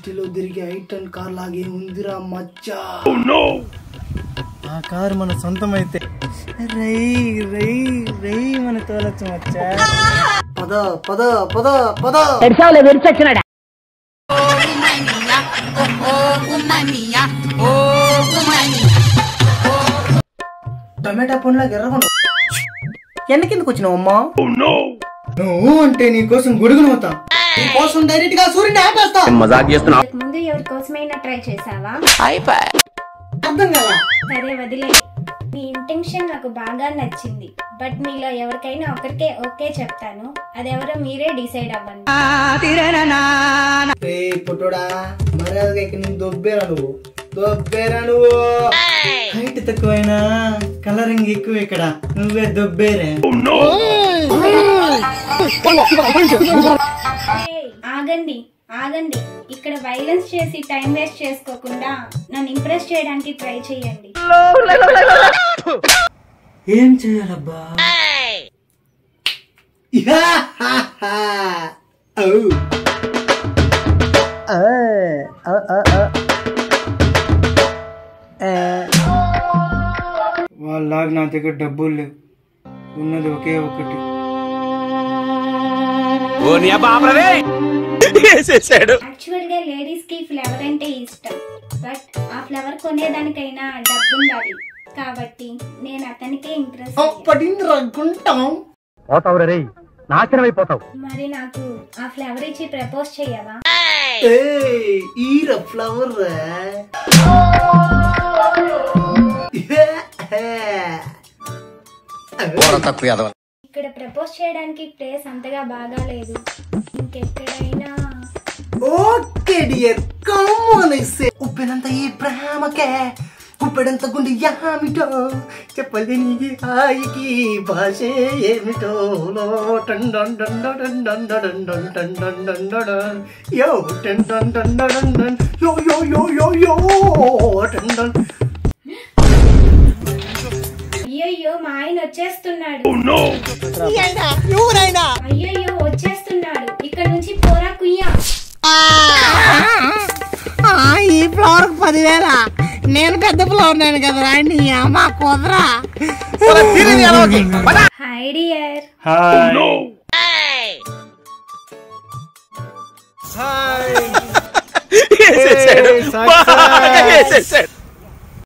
సిటీలో తిరిగే ఐటన్ కార్ లాగే ఉందిరా మచ్చా ఆ కారు మన సొంతం అయితే రై రై రై మన తోలచ్చు మచ్చా పద పద పద పద టమాటా పండ్లాగా ఎర్రగను ఎందుకు ఎందుకు వచ్చినావు అమ్మా నువ్వు అంటే నీ కోసం గుడుగును అవుతా నీ కోసం డైరెక్ట్ గా సూర్యుని ఆపేస్తా ఇంతకు ముందు ఎవరి కోసమైనా ట్రై చేసావా అర్థం కదా సరే వదిలే మీ ఇంటెన్షన్ నాకు బాగా నచ్చింది బట్ మీలో ఎవరికైనా ఒకరికే ఓకే చెప్తాను అదెవరో మీరే డిసైడ్ అవ్వండి రే పుట్టుడా మర్యాదగా ఇక్కడ నేను దొబ్బేరా నువ్వు దొబ్బేరా నువ్వు హైట్ తక్కువైనా కలరింగ్ ఎక్కువ ఇక్కడ నువ్వే దొబ్బేరే ఏయ్, ఆగండి ఆగండి ఇక్కడ వైలెన్స్ చేసి టైం వేస్ట్ చేసుకోకుండా నన్ను ఇంప్రెస్ చేయడానికి ట్రై చేయండి ఏం చేయాలబ్బా ఔ. వాళ్ళలాగా నా దగ్గర డబ్బులు లేవు ఉన్నది ఒకే ఒకటి యాక్చువల్ గా లేడీస్ కి ఫ్లవర్ అంటే ఇష్టం బట్ ఆ ఫ్లవర్ కొనేదానికైనా డబ్బు ఉండాలి కాబట్టి నేను అతనికే ఇంప్రెస్ పడింది రగ్గుంటాం మరి నాకు ఆ ఫ్లవర్ ఇచ్చి ప్రపోజ్ చెయ్యవా ఏయ్, ఈర ఫ్లవర్ ఇక్కడ ప్రపోజ్ చేయడానికి ప్లేస్ అంతగా బాగా లేదు ఇంకెక్కడైనా ఓకే డియర్ కమ్మన్ ఇస్తే ఉప్పెనంత ఈ ప్రేమకే ఉప్పెడంత గుండె యామిటో చెప్పలేని ఈ హాయికి భాష ఏమిటో లో టన్ డన్ డన్ డన్ డన్ డన్ డన్ డన్ డన్ డన్ డన్ డన్. యో టన్ డన్ డన్ డన్ డన్. యో యో యో యో యో టన్ డన్. అయ్యయ్యో మా ఆయన వచ్చేస్తున్నాడు అయ్యయ్యో వచ్చేస్తున్నాడు ఇక్కడ నుంచి పోరా కుయ్యా ఈ ఫ్లవర్ పదివేల నేను పెద్ద ఫ్లవర్ నేను కదా నీ అమ్మ కుదరా హాయ్ డియర్ హాయ్